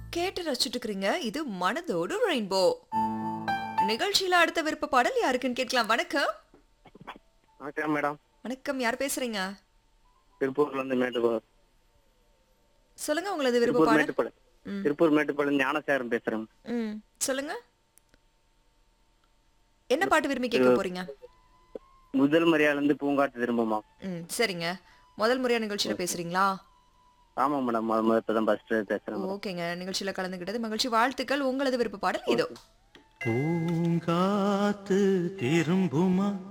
கேட்டு ரசிச்சுட்டு இருக்கிறீங்க இது மனதோடு ரெயின்போ நிகழ்ச்சியில அடுத்த விருப்ப பாடல் யாருக்குன்னு கேட்கலாம் வணக்கம் வணக்கம் மேடம் வணக்கம் யார் பேசுறீங்க திருப்பூர்ல இருந்து மேட்டுப்பாளையம் சொல்லுங்க உங்களது விருப்ப திருப்பூர் பாடல் மேட்டுப்பாளையம் ம். திருப்பூர் மேட்டுப்பாளையம் ஞானசேகரன் பேசுறேன் ம் சொல்லுங்க என்ன பாட்டு விரும்பி கேட்க போறீங்க முதல் மரியாதை இருந்து பூங்காட்டு திரும்புமா ம் சரிங்க முதல் முறையா நிகழ்ச்சியில பேசுறீங்களா ஆமா மேடம் முத முத இப்பதான் ஃபர்ஸ்ட் பேசுறேன் madam. ஓகேங்க நிகழ்ச்சியில கலந்துகிட்டது மகிழ்ச்சி வாழ்த்துக்கள் உங்களது விருப்ப பாடல் இதோ பூங்காத்து திரும்புமா